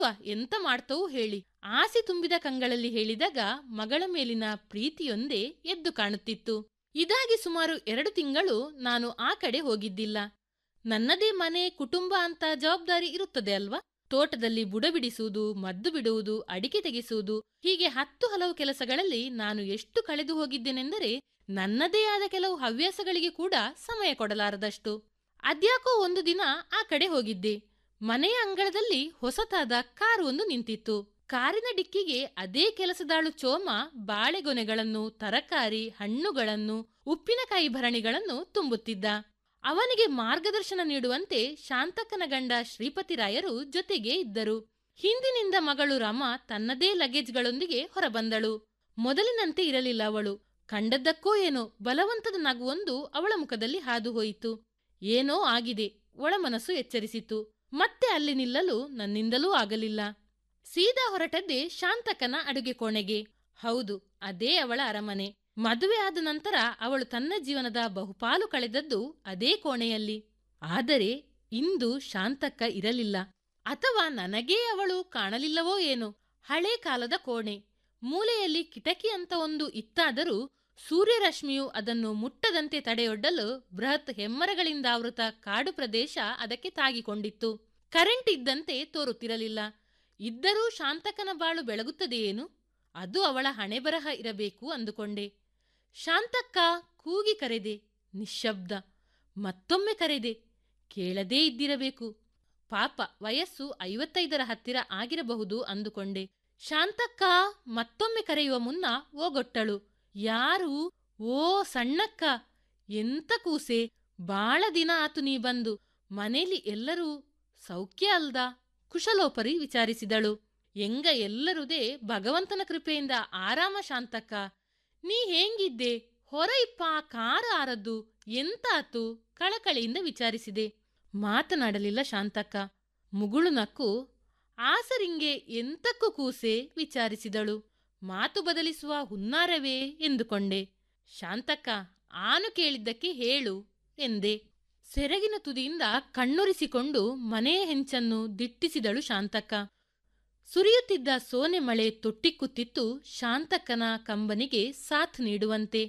ಎಂತ ಮಾಡ್ತವೂ ಹೇಳಿ ಆಸೆ ತುಂಬಿದ ಕಂಗಳಲ್ಲಿ ಹೇಳಿದಾಗ ಮಗಳ ಮೇಲಿನ ಪ್ರೀತಿಯೊಂದೇ ಎದ್ದು ಕಾಣುತ್ತಿತ್ತು ಇದಾಗಿ ಸುಮಾರು ಎರಡು ತಿಂಗಳು ನಾನು ಆ ಕಡೆ ಹೋಗಿದ್ದಿಲ್ಲ ನನ್ನದೇ ಮನೆ ಕುಟುಂಬ ಅಂತ ಜವಾಬ್ದಾರಿ ಇರುತ್ತದೆ ಅಲ್ವಾ ತೋಟದಲ್ಲಿ ಬುಡ ಬಿಡಿಸುವುದು ಮದ್ದು ಬಿಡುವುದು ಅಡಿಕೆ ತೆಗೆಸುವುದು ಹೀಗೆ ಹತ್ತು ಹಲವು ಕೆಲಸಗಳಲ್ಲಿ ನಾನು ಎಷ್ಟು ಕಳೆದು ಹೋಗಿದ್ದೇನೆಂದರೆ ನನ್ನದೇ ಆದ ಕೆಲವು ಹವ್ಯಾಸಗಳಿಗೆ ಕೂಡ ಸಮಯ ಕೊಡಲಾರದಷ್ಟು ಅದ್ಯಾಕೋ ಒಂದು ದಿನ ಆ ಕಡೆ ಹೋಗಿದ್ದೆ ಮನೆಯ ಅಂಗಳದಲ್ಲಿ ಹೊಸತಾದ ಕಾರು ಒಂದು ನಿಂತಿತ್ತು ಕಾರಿನ ಡಿಕ್ಕಿಗೆ ಅದೇ ಕೆಲಸದಾಳು ಚೋಮ ಬಾಳೆಗೊನೆಗಳನ್ನು ತರಕಾರಿ ಹಣ್ಣುಗಳನ್ನು ಉಪ್ಪಿನಕಾಯಿ ಭರಣಿಗಳನ್ನು ತುಂಬುತ್ತಿದ್ದ ಅವನಿಗೆ ಮಾರ್ಗದರ್ಶನ ನೀಡುವಂತೆ ಶಾಂತಕ್ಕನ ಗಂಡ ಶ್ರೀಪತಿರಾಯರು ಜೊತೆಗೆ ಇದ್ದರು ಹಿಂದಿನಿಂದ ಮಗಳು ರಮ ತನ್ನದೇ ಲಗೇಜ್ಗಳೊಂದಿಗೆ ಹೊರಬಂದಳು ಮೊದಲಿನಂತೆ ಇರಲಿಲ್ಲ ಅವಳು ಕಂಡದ್ದಕ್ಕೋ ಏನೋ ಬಲವಂತದ ನಗುವೊಂದು ಅವಳ ಮುಖದಲ್ಲಿ ಹಾದು ಹೋಯಿತು ಏನೋ ಆಗಿದೆ ಒಳಮನಸ್ಸು ಎಚ್ಚರಿಸಿತು ಮತ್ತೆ ಅಲ್ಲಿ ನಿಲ್ಲಲು ನನ್ನಿಂದಲೂ ಆಗಲಿಲ್ಲ ಸೀದಾ ಹೊರಟದ್ದೇ ಶಾಂತಕನ ಅಡುಗೆ ಕೋಣೆಗೆ ಹೌದು ಅದೇ ಅವಳ ಅರಮನೆ ಮದುವೆ ಆದ ನಂತರ ಅವಳು ತನ್ನ ಜೀವನದ ಬಹುಪಾಲು ಕಳೆದದ್ದು ಅದೇ ಕೋಣೆಯಲ್ಲಿ ಆದರೆ ಇಂದು ಶಾಂತಕ್ಕ ಇರಲಿಲ್ಲ ಅಥವಾ ನನಗೇ ಅವಳು ಕಾಣಲಿಲ್ಲವೋ ಏನೋ ಹಳೆ ಕಾಲದ ಕೋಣೆ ಮೂಲೆಯಲ್ಲಿ ಕಿಟಕಿ ಅಂತ ಒಂದು ಇತ್ತಾದರೂ ಸೂರ್ಯರಶ್ಮಿಯು ಅದನ್ನು ಮುಟ್ಟದಂತೆ ತಡೆಯೊಡ್ಡಲು ಬೃಹತ್ ಹೆಮ್ಮರಗಳಿಂದಾವೃತ ಕಾಡು ಪ್ರದೇಶ ಅದಕ್ಕೆ ತಾಗಿಕೊಂಡಿತ್ತು ಕರೆಂಟ್ ಇದ್ದಂತೆ ತೋರುತ್ತಿರಲಿಲ್ಲ ಇದ್ದರೂ ಶಾಂತಕನ ಬಾಳು ಬೆಳಗುತ್ತದೆಯೇನು ಅದು ಅವಳ ಹಣೆಬರಹ ಇರಬೇಕು ಅಂದುಕೊಂಡೆ ಶಾಂತಕ್ಕ ಕೂಗಿ ಕರೆದೆ ನಿಶ್ಶಬ್ದ ಮತ್ತೊಮ್ಮೆ ಕರೆದೆ ಕೇಳದೇ ಇದ್ದಿರಬೇಕು ಪಾಪ ವಯಸ್ಸು ಐವತ್ತೈದರ ಹತ್ತಿರ ಆಗಿರಬಹುದು ಅಂದುಕೊಂಡೆ ಶಾಂತಕ್ಕ ಮತ್ತೊಮ್ಮೆ ಕರೆಯುವ ಮುನ್ನ ಓಗೊಟ್ಟಳು ಯಾರು ಓ ಸಣ್ಣಕ್ಕ ಎಂತ ಕೂಸೆ ಬಾಳ ದಿನ ಆತು ನೀ ಬಂದು ಮನೇಲಿ ಎಲ್ಲರೂ ಸೌಖ್ಯ ಅಲ್ದಾ ಕುಶಲೋಪರಿ ವಿಚಾರಿಸಿದಳು ಎಂಗ ಎಲ್ಲರುದೇ ಭಗವಂತನ ಕೃಪೆಯಿಂದ ಆರಾಮ ಶಾಂತಕ್ಕ ನೀ ಹೇಂಗಿದ್ದೆ ಹೊರ ಇಪ್ಪ ಕಾರ ಆರದ್ದು ಎಂತಾತು ಕಳಕಳಿಯಿಂದ ವಿಚಾರಿಸಿದೆ ಮಾತನಾಡಲಿಲ್ಲ ಶಾಂತಕ್ಕ ಮುಗುಳು ನಕ್ಕು ಆಸರಿಂಗೆ ಎಂತಕ್ಕೂ ಕೂಸೆ ವಿಚಾರಿಸಿದಳು ಮಾತು ಬದಲಿಸುವ ಹುನ್ನಾರವೇ ಎಂದುಕೊಂಡೆ ಶಾಂತಕ್ಕ ಆನು ಕೇಳಿದ್ದಕ್ಕೆ ಹೇಳು ಎಂದೆ ಸೆರಗಿನ ತುದಿಯಿಂದ ಕಣ್ಣೊರಿಸಿಕೊಂಡು ಮನೆಯ ಹೆಂಚನ್ನು ದಿಟ್ಟಿಸಿದಳು ಶಾಂತಕ್ಕ ಸುರಿಯುತ್ತಿದ್ದ ಸೋನೆ ಮಳೆ ತೊಟ್ಟಿಕ್ಕುತ್ತಿತ್ತು ಶಾಂತಕ್ಕನ ಕಂಬನಿಗೆ ಸಾಥ್ ನೀಡುವಂತೆ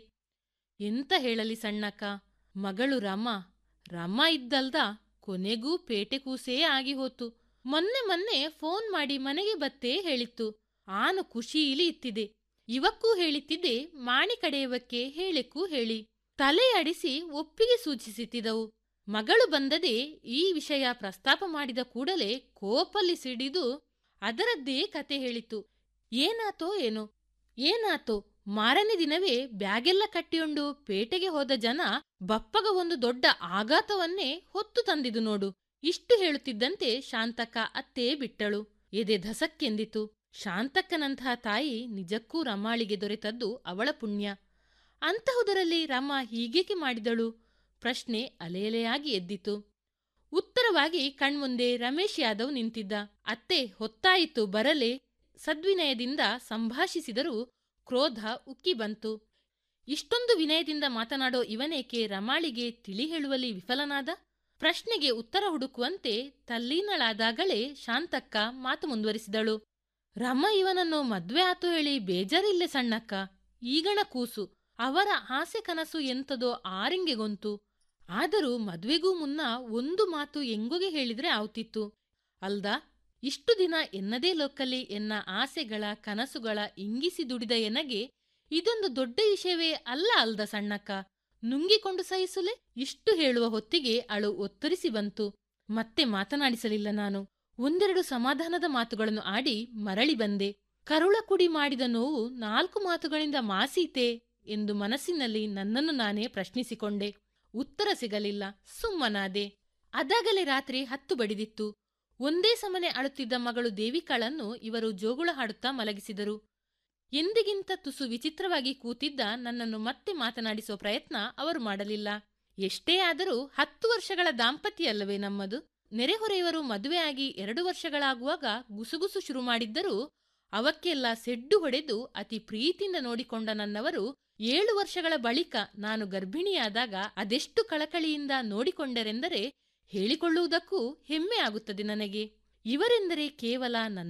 ಎಂತ ಹೇಳಲಿ ಸಣ್ಣಕ್ಕ ಮಗಳು ರಮ ರಮ ಇದ್ದಲ್ದ ಕೊನೆಗೂ ಪೇಟೆ ಕೂಸೇ ಆಗಿ ಹೋತು ಮೊನ್ನೆ ಮೊನ್ನೆ ಫೋನ್ ಮಾಡಿ ಮನೆಗೆ ಬತ್ತೇ ಹೇಳಿತ್ತು ಆನು ಖುಷೀಲಿ ಇತ್ತಿದೆ ಇವಕ್ಕೂ ಹೇಳಿತ್ತಿದ್ದೆ ಮಾಣಿ ಕಡೆಯವಕ್ಕೆ ಹೇಳಕ್ಕೂ ಹೇಳಿ ತಲೆ ಅಡಿಸಿ ಒಪ್ಪಿಗೆ ಸೂಚಿಸುತ್ತಿದ್ದವು ಮಗಳು ಬಂದದೆ ಈ ವಿಷಯ ಪ್ರಸ್ತಾಪ ಮಾಡಿದ ಕೂಡಲೇ ಕೋಪಲ್ಲಿ ಸಿಡಿದು ಅದರದ್ದೇ ಕತೆ ಹೇಳಿತು ಏನಾತೋ ಏನೋ ಏನಾತೋ ಮಾರನೇ ದಿನವೇ ಬ್ಯಾಗೆಲ್ಲ ಕಟ್ಟಿಕೊಂಡು ಪೇಟೆಗೆ ಹೋದ ಜನ ಬಪ್ಪಗ ಒಂದು ದೊಡ್ಡ ಆಘಾತವನ್ನೇ ಹೊತ್ತು ತಂದಿದು ನೋಡು ಇಷ್ಟು ಹೇಳುತ್ತಿದ್ದಂತೆ ಶಾಂತಕ್ಕ ಅತ್ತೇ ಬಿಟ್ಟಳು ಎದೆ ಧಸಕ್ಕೆಂದಿತು ಶಾಂತಕ್ಕನಂತಹ ತಾಯಿ ನಿಜಕ್ಕೂ ರಮಾಳಿಗೆ ದೊರೆತದ್ದು ಅವಳ ಪುಣ್ಯ ಅಂತಹುದರಲ್ಲಿ ರಮ ಹೀಗೇಕೆ ಮಾಡಿದಳು ಪ್ರಶ್ನೆ ಅಲೆಯಲೆಯಾಗಿ ಎದ್ದಿತು ಉತ್ತರವಾಗಿ ಕಣ್ಮುಂದೆ ರಮೇಶ್ ಯಾದವ್ ನಿಂತಿದ್ದ ಅತ್ತೆ ಹೊತ್ತಾಯಿತು ಬರಲೆ ಸದ್ವಿನಯದಿಂದ ಸಂಭಾಷಿಸಿದರೂ ಕ್ರೋಧ ಉಕ್ಕಿ ಬಂತು ಇಷ್ಟೊಂದು ವಿನಯದಿಂದ ಮಾತನಾಡೋ ಇವನೇಕೆ ರಮಾಳಿಗೆ ತಿಳಿ ಹೇಳುವಲ್ಲಿ ವಿಫಲನಾದ ಪ್ರಶ್ನೆಗೆ ಉತ್ತರ ಹುಡುಕುವಂತೆ ತಲ್ಲೀನಳಾದಾಗಲೇ ಶಾಂತಕ್ಕ ಮಾತು ಮುಂದುವರಿಸಿದಳು ರಮ ಇವನನ್ನು ಮದ್ವೆ ಆತು ಹೇಳಿ ಬೇಜಾರಿಲ್ಲೆ ಸಣ್ಣಕ್ಕ ಈಗಣ ಕೂಸು ಅವರ ಆಸೆ ಕನಸು ಎಂತದೋ ಆರಿಂಗೆಗೊಂತು ಆದರೂ ಮದ್ವೆಗೂ ಮುನ್ನ ಒಂದು ಮಾತು ಎಂಗೊಗೆ ಹೇಳಿದ್ರೆ ಆವ್ತಿತ್ತು ಅಲ್ದಾ ಇಷ್ಟು ದಿನ ಎನ್ನದೇ ಲೋಕಲ್ಲಿ ಎನ್ನ ಆಸೆಗಳ ಕನಸುಗಳ ಇಂಗಿಸಿ ದುಡಿದ ಎನಗೆ ಇದೊಂದು ದೊಡ್ಡ ವಿಷಯವೇ ಅಲ್ಲ ಅಲ್ದ ಸಣ್ಣಕ್ಕ ನುಂಗಿಕೊಂಡು ಸಹಿಸುಲೆ ಇಷ್ಟು ಹೇಳುವ ಹೊತ್ತಿಗೆ ಅಳು ಒತ್ತರಿಸಿ ಬಂತು ಮತ್ತೆ ಮಾತನಾಡಿಸಲಿಲ್ಲ ನಾನು ಒಂದೆರಡು ಸಮಾಧಾನದ ಮಾತುಗಳನ್ನು ಆಡಿ ಮರಳಿ ಬಂದೆ ಕರುಳ ಕುಡಿ ಮಾಡಿದ ನೋವು ನಾಲ್ಕು ಮಾತುಗಳಿಂದ ಮಾಸೀತೆ ಎಂದು ಮನಸ್ಸಿನಲ್ಲಿ ನನ್ನನ್ನು ನಾನೇ ಪ್ರಶ್ನಿಸಿಕೊಂಡೆ ಉತ್ತರ ಸಿಗಲಿಲ್ಲ ಸುಮ್ಮನಾದೆ ಅದಾಗಲೇ ರಾತ್ರಿ ಹತ್ತು ಬಡಿದಿತ್ತು ಒಂದೇ ಸಮನೆ ಅಳುತ್ತಿದ್ದ ಮಗಳು ದೇವಿಕಾಳನ್ನು ಇವರು ಜೋಗುಳ ಹಾಡುತ್ತಾ ಮಲಗಿಸಿದರು ಎಂದಿಗಿಂತ ತುಸು ವಿಚಿತ್ರವಾಗಿ ಕೂತಿದ್ದ ನನ್ನನ್ನು ಮತ್ತೆ ಮಾತನಾಡಿಸುವ ಪ್ರಯತ್ನ ಅವರು ಮಾಡಲಿಲ್ಲ ಎಷ್ಟೇ ಆದರೂ ಹತ್ತು ವರ್ಷಗಳ ದಾಂಪತ್ಯ ಅಲ್ಲವೇ ನಮ್ಮದು ನೆರೆಹೊರೆಯವರು ಮದುವೆಯಾಗಿ ಎರಡು ವರ್ಷಗಳಾಗುವಾಗ ಗುಸುಗುಸು ಶುರು ಮಾಡಿದ್ದರೂ ಅವಕ್ಕೆಲ್ಲ ಸೆಡ್ಡು ಹೊಡೆದು ಅತಿ ಪ್ರೀತಿಯಿಂದ ನೋಡಿಕೊಂಡ ನನ್ನವರು ಏಳು ವರ್ಷಗಳ ಬಳಿಕ ನಾನು ಗರ್ಭಿಣಿಯಾದಾಗ ಅದೆಷ್ಟು ಕಳಕಳಿಯಿಂದ ನೋಡಿಕೊಂಡರೆಂದರೆ ಹೇಳಿಕೊಳ್ಳುವುದಕ್ಕೂ ಹೆಮ್ಮೆ ಆಗುತ್ತದೆ ನನಗೆ ಇವರೆಂದರೆ ಕೇವಲ ನನ್ನ